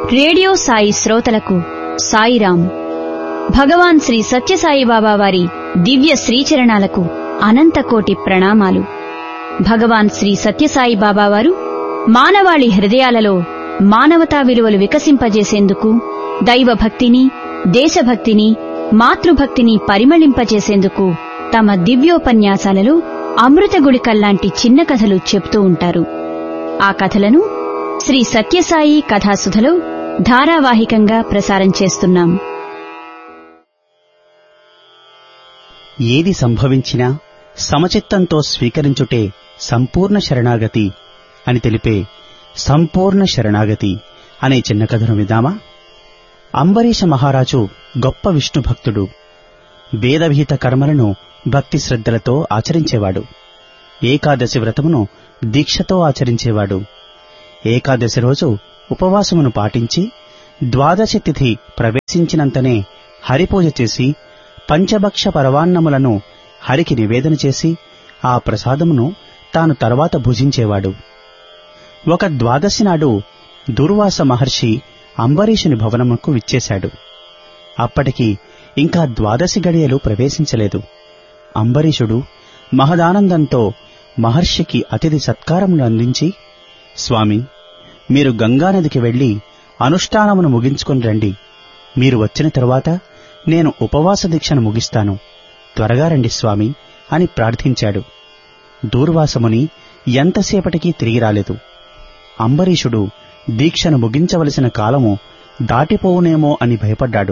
radio Sai శ్రోతలకు సాయిరాం భగవాన్ శ్రీ సత్యసాయి బాబా వారి దివ్య శ్రీచరణాలకు అనంతకోటి ప్రణామాలు భగవాన్ శ్రీ సత్యసాయి బాబా వారు మానవాళి హృదయాలలో మానవతా విలువలు వికసింపజేసేందుకు దైవభక్తిని దేశభక్తిని మాతృభక్తిని పరిమళింపజేసేందుకు తమ దివ్యోపన్యాసాలలో అమృత గుళికల్లాంటి చిన్న కథలు చెప్తూ ఉంటారు ఆ కథలను శ్రీ సత్యసాయి కథాసుధలో ధారావాహికంగా ప్రసారం చేస్తున్నాం ఏది సంభవించినా సమచిత్తంతో స్వీకరించుటే సంపూర్ణ శరణాగతి అని తెలిపే సంపూర్ణ శరణాగతి అనే చిన్న కథను విదామా అంబరీష మహారాజు గొప్ప విష్ణు భక్తుడు వేదవిహిత కర్మలను భక్తి శ్రద్ధలతో ఆచరించేవాడు ఏకాదశి వ్రతమును దీక్షతో ఆచరించేవాడు ఏకాదశి రోజు ఉపవాసమును పాటించి ద్వాదశి తిథి ప్రవేశించినంతనే హరిపూజ చేసి పంచభక్ష పరవాన్నములను హరికి నివేదన చేసి ఆ ప్రసాదమును తాను తర్వాత భుజించేవాడు ఒక ద్వాదశి నాడు దుర్వాస మహర్షి అంబరీషుని భవనముకు విచ్చేశాడు అప్పటికి ఇంకా ద్వాదశి గడియలు ప్రవేశించలేదు అంబరీషుడు మహదానందంతో మహర్షికి అతిథి సత్కారములు అందించి స్వామి మీరు గంగానదికి వెళ్లి అనుష్ఠానమును ముగించుకొని రండి మీరు వచ్చిన తరువాత నేను ఉపవాస దీక్షను ముగిస్తాను త్వరగా రండి స్వామి అని ప్రార్థించాడు దూర్వాసముని ఎంతసేపటికి తిరిగి రాలేదు అంబరీషుడు దీక్షను ముగించవలసిన కాలము దాటిపోవునేమో అని భయపడ్డాడు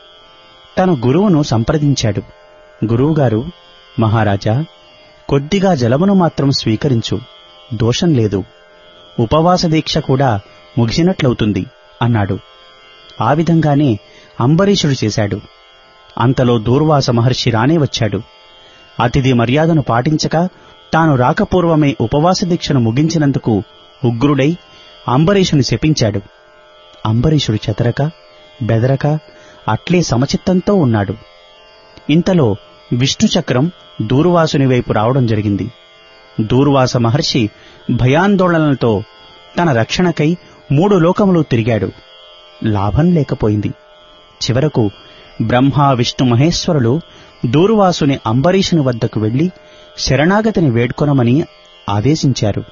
తన గురువును సంప్రదించాడు గురువుగారు మహారాజా కొద్దిగా జలమును మాత్రం స్వీకరించు దోషం లేదు ఉపవాస దీక్ష కూడా ముగిసినట్లవుతుంది అన్నాడు ఆ విధంగానే అంబరీషుడు చేశాడు అంతలో దూర్వాస మహర్షి రానే వచ్చాడు అతిథి మర్యాదను పాటించక తాను రాకపూర్వమే ఉపవాస దీక్షను ముగించినందుకు ఉగ్రుడై అంబరీషుని శపించాడు అంబరీషుడు చెతరక బెదరక అట్లే సమచిత్తంతో ఉన్నాడు ఇంతలో విష్ణుచక్రం దూర్వాసుని వైపు రావడం జరిగింది దూర్వాస మహర్షి భయాందోళనలతో తన రక్షణకై మూడు లోకములు తిరిగాడు లాభం లేకపోయింది చివరకు బ్రహ్మ విష్ణు మహేశ్వరులు దూర్వాసుని అంబరీషుని వద్దకు వెళ్లి శరణాగతిని వేడ్కొనమని ఆదేశించారు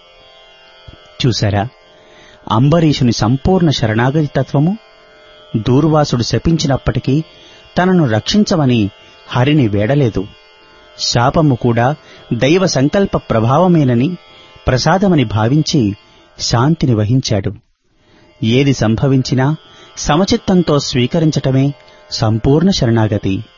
చూశారా అంబరీషుని సంపూర్ణ శరణాగతి తత్వము దూర్వాసుడు శపించినప్పటికీ తనను రక్షించమని హరిని వేడలేదు శాపము కూడా దైవ సంకల్ప ప్రభావమేనని ప్రసాదమని భావించి శాంతిని వహించాడు ఏది సంభవించినా సమచిత్తంతో స్వీకరించటమే సంపూర్ణ శరణాగతి